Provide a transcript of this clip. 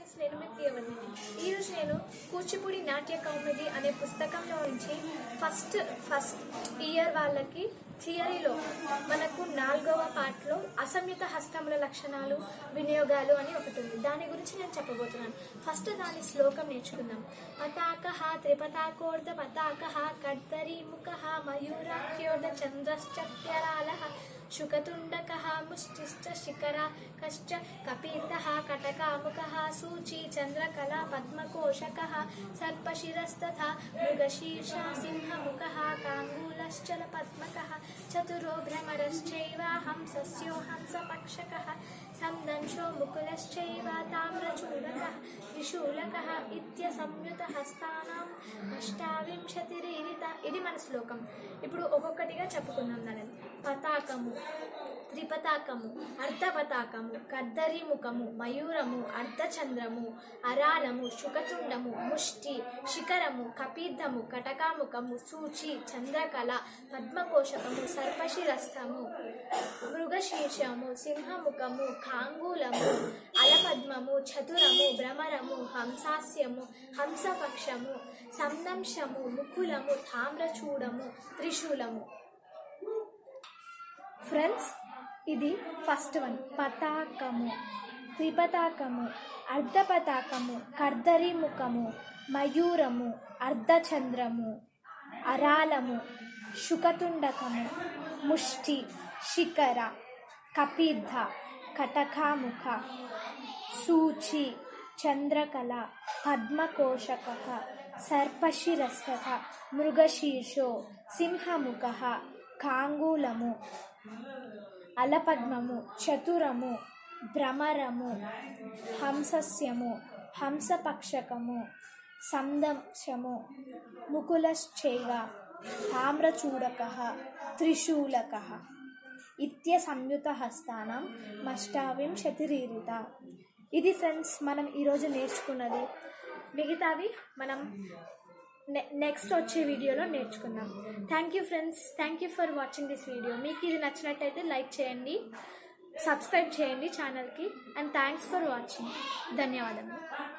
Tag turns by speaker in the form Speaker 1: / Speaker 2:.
Speaker 1: friends నేను మీ ప్రియవల్లి ఈరోజు నేను కూచిపూడి నాట్య కౌముది అనే పుస్తకంలో నుంచి ఫస్ట్ ఫస్ట్ ఇయర్ వాళ్ళకి థియరీలో మనకు నాలుగవ పార్ట్లో అసమ్యత హస్తముల లక్షణాలు వినియోగాలు అని ఒకటి ఉంది దాని గురించి నేను చెప్పబోతున్నాను ఫస్ట్ దాని శ్లోకం నేర్చుకుందాం పతాక త్రిపతాకోర్ధ పతాక కర్దరి ముఖ మయూరాఖ్యోర్ధ చంద్రశ్చత్యరాల శుకతుండక ముష్టిశ్చ శిఖర కశ్చ కపీత కటకాముక సూచి చంద్రకళ పద్మకోశక సర్పశిరస్తథా మృగశీర్ష సింహముఖ కాంగూలశ్చల పద్మక చతురో భ్రమరశ్చైవ హంసస్యో హంసపక్షక సందంశో ముకులశ్చైవ తామ్రచూడక త్రిశూలక ఇత్య సంయుత హస్తానాం అష్టావింశతిరీరిత ఇది మన శ్లోకం ఇప్పుడు ఒక్కొక్కటిగా చెప్పుకుందాం దానిని పతాకము త్రిపతాకము అర్ధపతాకము కద్దరి ముఖము మయూరము అర్ధచంద్రము అరాలము శుకతుండము ముష్టి శిఖరము కపీద్ధము కటకాముఖము సూచి చంద్రకళ పద్మకోశకము సర్పశిరస్థము మృగశీర్షము సింహముఖము కాంగూలము అలపద్మము చతురము భ్రమరము హంసాస్యము హంసపక్షము సందంశము ముకులము తామ్రచూడము త్రిశూలము ఫ్రెండ్స్ ఇది ఫస్ట్ వన్ పతాకము త్రిపతాకము అర్ధపతాకము కర్దరి ముఖము మయూరము అర్ధచంద్రము అరాలము శుకతుండకము ముష్టి శిఖర కపిద్ధ కటకాముఖ సూచి చంద్రకళ పద్మకోశక సర్పశిరస్తథ మృగశీర్షో సింహముఖ కాంగూలము అలపద్మము చతురము భ్రమరము హంసస్యము హంసపక్షకము సందంశము ముకులశ్చైవ తామ్రచూడక త్రిశూలక ఇత్య సంయుత హస్తానం మష్టావింశతిరీరిత ఇది ఫ్రెండ్స్ మనం ఈరోజు నేర్చుకున్నది మిగతావి మనం నె నెక్స్ట్ వచ్చే వీడియోలో నేర్చుకుందాం thank you friends thank you for watching this video మీకు ఇది నచ్చినట్టయితే లైక్ చేయండి సబ్స్క్రైబ్ చేయండి ఛానల్కి అండ్ థ్యాంక్స్ ఫర్ వాచింగ్ ధన్యవాదములు